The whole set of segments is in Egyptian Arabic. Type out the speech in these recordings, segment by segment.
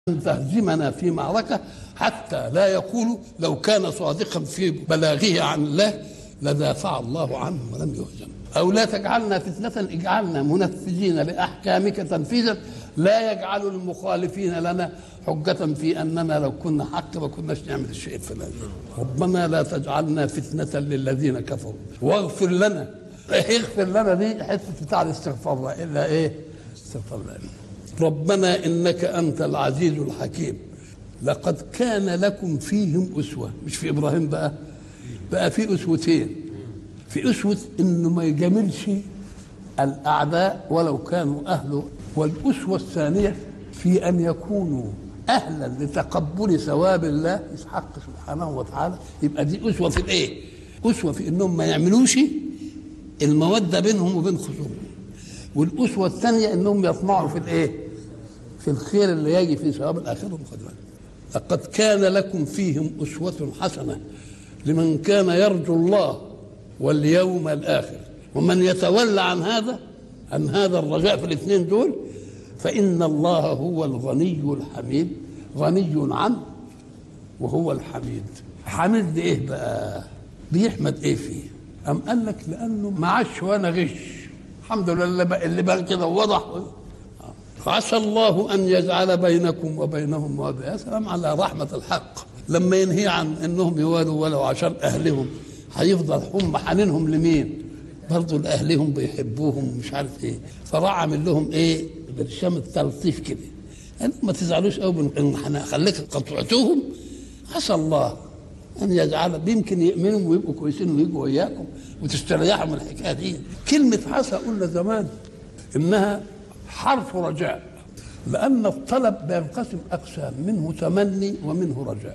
أن تهزمنا في معركة حتى لا يقول لو كان صادقا في بلاغه عن الله لدافع الله عنه ولم يهزم أو لا تجعلنا فتنة اجعلنا منفذين لأحكامك تنفيذا لا يجعل المخالفين لنا حجة في أننا لو كنا حق ما كناش نعمل الشيء الفلاني ربنا لا تجعلنا فتنة للذين كفروا واغفر لنا اغفر لنا دي حتة بتاع الاستغفار إلا إيه استغفر لنا ربنا إنك أنت العزيز الحكيم لقد كان لكم فيهم أسوة مش في إبراهيم بقى بقى في أسوتين في أسوة إنه ما يجاملش الأعداء ولو كانوا أهله والأسوة الثانية في أن يكونوا أهلا لتقبل ثواب الله يسحق سبحانه وتعالى يبقى دي أسوة في الإيه؟ أسوة في إنهم ما يعملوش المودة بينهم وبين خصومهم والأسوة الثانية إنهم يطمعوا في الإيه؟ في الخير اللي يجي في ثواب الآخرة خد لقد كان لكم فيهم أسوة حسنة لمن كان يرجو الله واليوم الآخر ومن يتولى عن هذا عن هذا الرجاء في الاثنين دول فإن الله هو الغني الحميد غني عنه وهو الحميد حميد ايه بقى بيحمد ايه فيه أم قال لك لأنه ما عادش وأنا غش الحمد لله اللي بقى كده وضح عسى الله أن يجعل بينكم وبينهم مودة يا سلام على رحمة الحق لما ينهي عن أنهم يوالوا ولو عشان أهلهم هيفضل هم حنينهم لمين برضه لأهلهم بيحبوهم ومش عارف إيه فراح عامل لهم إيه برشام التلطيف كده يعني ما تزعلوش قوي من خليك قطعتوهم عسى الله ان يجعل يمكن يؤمنوا ويبقوا كويسين ويجوا وياكم وتستريحوا من الحكايه دي كلمه عسى قلنا زمان انها حرف رجاء لان الطلب بينقسم اقسام منه تمني ومنه رجاء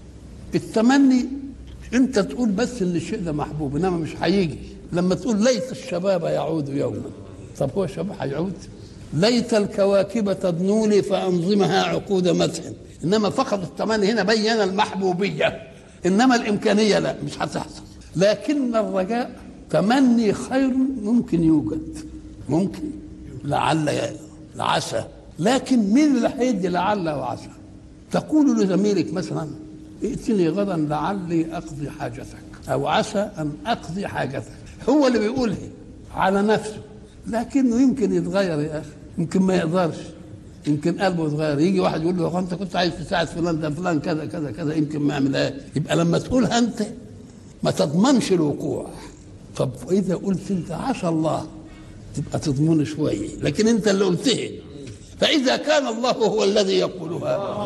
التمني انت تقول بس ان الشيء ده محبوب انما مش هيجي لما تقول ليت الشباب يعود يوما طب هو الشباب هيعود ليت الكواكب تدنو لي فانظمها عقود مدح انما فقط التمني هنا بين المحبوبيه انما الامكانيه لا مش هتحصل لكن الرجاء تمني خير ممكن يوجد ممكن لعل لعسى لكن مين اللي هيدي لعل وعسى تقول لزميلك مثلا ائتني غدا لعلي اقضي حاجتك او عسى ان اقضي حاجتك هو اللي بيقولها على نفسه لكنه يمكن يتغير يا اخي يمكن ما يقدرش يمكن قلبه يتغير يجي واحد يقول له انت كنت عايز تساعد فلان ده فلان كذا كذا كذا يمكن ما يعملهاش يبقى لما تقولها انت ما تضمنش الوقوع طب اذا قلت انت عسى الله تبقى تضمن شويه لكن انت اللي قلتها فاذا كان الله هو الذي يقولها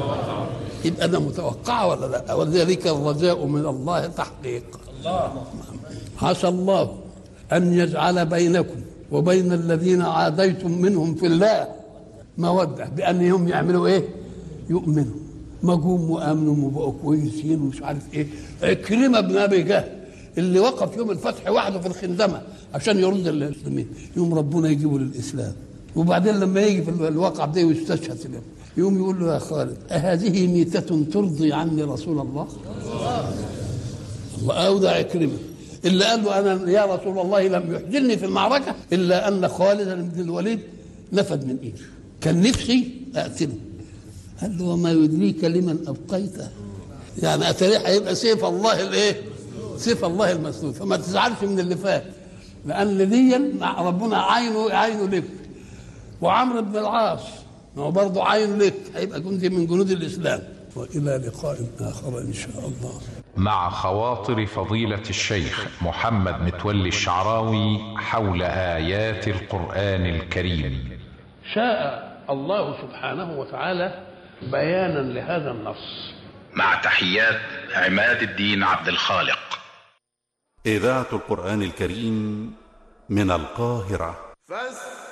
يبقى انا متوقعه ولا لا وذلك الرجاء من الله تحقيق الله عسى الله ان يجعل بينكم وبين الذين عاديتم منهم في الله موده بانهم يعملوا ايه؟ يؤمنوا ما جم وامنوا وبقوا كويسين ومش عارف ايه عكرمه بن ابي جهل اللي وقف يوم الفتح وحده في الخندمه عشان يرد المسلمين يوم ربنا يجيبه للاسلام وبعدين لما يجي في الواقع ده ويستشهد في يوم يقول له يا خالد أهذه ميتة ترضي عني رسول الله؟ الله أودع عكرمة اللي قال له أنا يا رسول الله لم يحزنني في المعركة إلا أن خالد بن الوليد نفد من إيده كان نفسي أقتله قال له وما يدريك لمن أبقيته يعني أتريح هيبقى سيف الله الإيه؟ سيف الله المسلول فما تزعلش من اللي فات لأن دي ربنا عينه عينه لك وعمرو بن العاص ما هو برضه عين لك هيبقى جندي من جنود الإسلام وإلى لقاء آخر إن شاء الله مع خواطر فضيلة الشيخ محمد متولي الشعراوي حول آيات القرآن الكريم شاء الله سبحانه وتعالى بيانا لهذا النص مع تحيات عماد الدين عبد الخالق إذاعة القرآن الكريم من القاهرة فاستمعوا